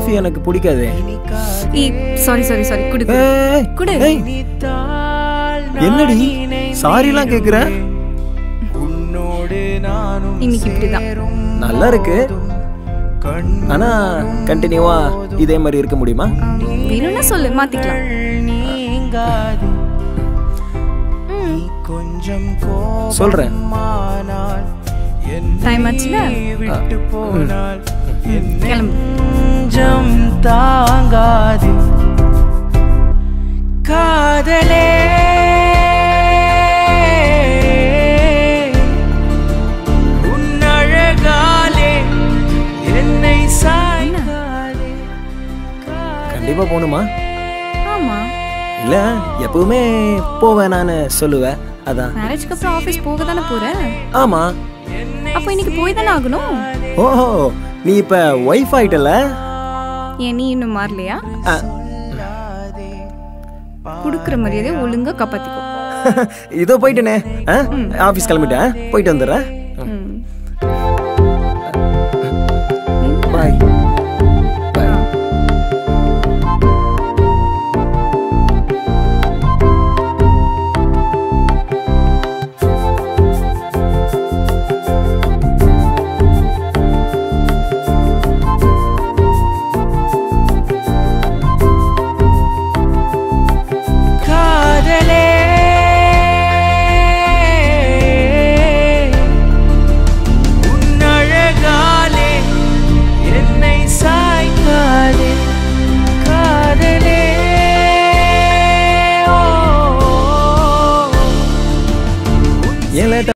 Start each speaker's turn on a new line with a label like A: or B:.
A: Coffee எனக்கு பிடிக்காது
B: ஏய் சாரி சாரி சாரி குடு குடு.
A: ஏய்,
B: குடு
A: ஏய், என்னடி சாரிலாம் கேக்குற
B: இன்னைக்கு இப்படிதான்
A: நல்லா இருக்கு ஆனா கண்டினியூவா இதே மாதிரி இருக்க முடியுமா
B: வேணும்னா சொல்லு மாத்திக்கலாம்
A: சொல்றேன்
B: டைம் ஆச்சுல கிளம்பு
C: நெஞ்சம் தாங்காது காதலே உன் அழகாலே என்னை சாய்காதே
A: கண்டிப்பா போகணுமா
B: ஆமா
A: இல்ல எப்பவுமே போவேன் நான் சொல்லுவேன் அதான்
B: மேரேஜ்க்கு அப்புறம் ஆபீஸ் போக தானே போற
A: ஆமா
B: அப்போ இன்னைக்கு போய் தானே ஆகணும்
A: ஓஹோ நீ இப்ப ஒய்ஃப் ஆயிட்டல
B: ஏன் நீ இன்னும் மாறலையா
A: அ,
B: குடுக்குற மரியாதை ஒழுங்கா காப்பாத்திக்கோ
A: இதோ போயிட்டேனே ஆஃபீஸ் கிளம்பிட்டேன் போயிட்டு வந்துடுறேன்